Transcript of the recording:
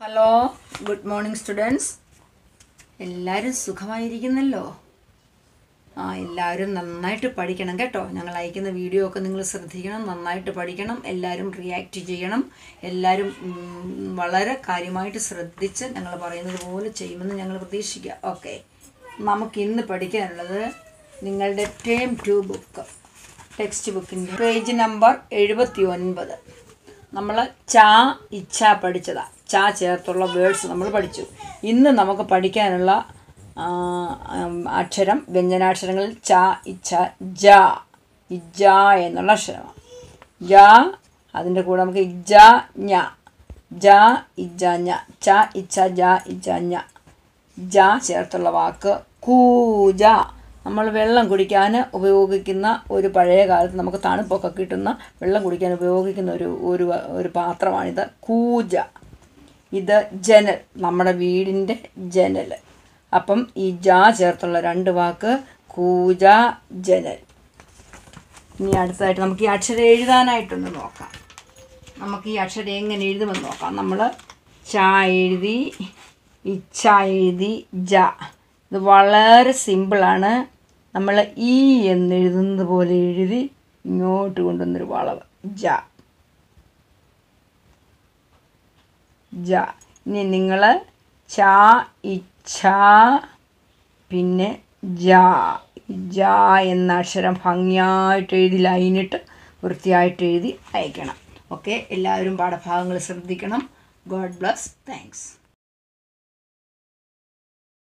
hello good morning students എല്ലാവരും സുഖമായിരിക്കുന്നല്ലോ ആ എല്ലാവരും നന്നായിട്ട് പഠിക്കണം കേട്ടോ ഞങ്ങൾ അയക്കുന്ന വീഡിയോ ഒക്കെ നിങ്ങൾ ശ്രദ്ധിക്കണം നന്നായിട്ട് പഠിക്കണം എല്ലാവരും റിയാക്ട് ചെയ്യണം എല്ലാവരും ഉം, വളരെ കാര്യമായിട്ട് ശ്രദ്ധിച്ച് ഞങ്ങൾ പറയുന്നത് പോലെ ചെയ്യുമെന്ന് ഞങ്ങൾ പ്രതീക്ഷിക്കുക ഓക്കെ നമുക്ക് ഇന്ന് പഠിക്കാനുള്ളത് നിങ്ങളുടെ ടേം ടു ബുക്ക് ടെക്സ്റ്റ് ബുക്കിൻ്റെ പേജ് നമ്പർ എഴുപത്തി ഒൻപത് നമ്മൾ ചാ ഇച്ഛ പഠിച്ചതാ ചാ ചേർത്തുള്ള വേർഡ്സ് നമ്മൾ പഠിച്ചു ഇന്ന് നമുക്ക് പഠിക്കാനുള്ള ആ, ഉം, അക്ഷരം വ്യഞ്ജനാക്ഷരങ്ങളിൽ ച ഇച്ഛ ജ ഇജ എന്നുള്ള അക്ഷരമാണ് ജ അതിൻ്റെ കൂടെ നമുക്ക് ഇജ ഞ ജ ഇജ ഞ ച ഇച്ഛ ജ ഇജ ഞ ജ ചേർത്തുള്ള വാക്ക് കൂജ നമ്മൾ വെള്ളം കുടിക്കാൻ ഉപയോഗിക്കുന്ന ഒരു പഴയ കാലത്ത് നമുക്ക് തണുപ്പൊക്കെ കിട്ടുന്ന വെള്ളം കുടിക്കാൻ ഉപയോഗിക്കുന്ന ഒരു ഒരു ഒരു പാത്രമാണിത് കൂജ ഇത് ജനൽ നമ്മുടെ വീടിൻ്റെ ജനൽ അപ്പം ഈ ജ ചേർത്തുള്ള രണ്ട് വാക്ക് കൂജ ജനൽ ഇനി അടുത്തതായിട്ട് നമുക്ക് ഈ അക്ഷരം എഴുതാനായിട്ടൊന്ന് നോക്കാം നമുക്ക് ഈ അക്ഷരം എങ്ങനെ എഴുതുമെന്ന് നോക്കാം നമ്മൾ ച എഴുതി ഇച്ഛ എഴുതി ജ ഇത് വളരെ സിമ്പിളാണ് നമ്മൾ ഈ എന്ന് എഴുതുന്നത് പോലെ എഴുതി ഇങ്ങോട്ട് കൊണ്ടുവന്നൊരു വളവ് ജ ജ ഇനി നിങ്ങൾ ച ഇച്ഛ പിന്നെ ജ ജ എന്ന അക്ഷരം ഭംഗിയായിട്ട് എഴുതി ലൈനിട്ട് വൃത്തിയായിട്ട് എഴുതി അയക്കണം ഓക്കെ എല്ലാവരും പാഠഭാഗങ്ങൾ ശ്രദ്ധിക്കണം ഗോഡ് ബ്ലസ് താങ്ക്സ്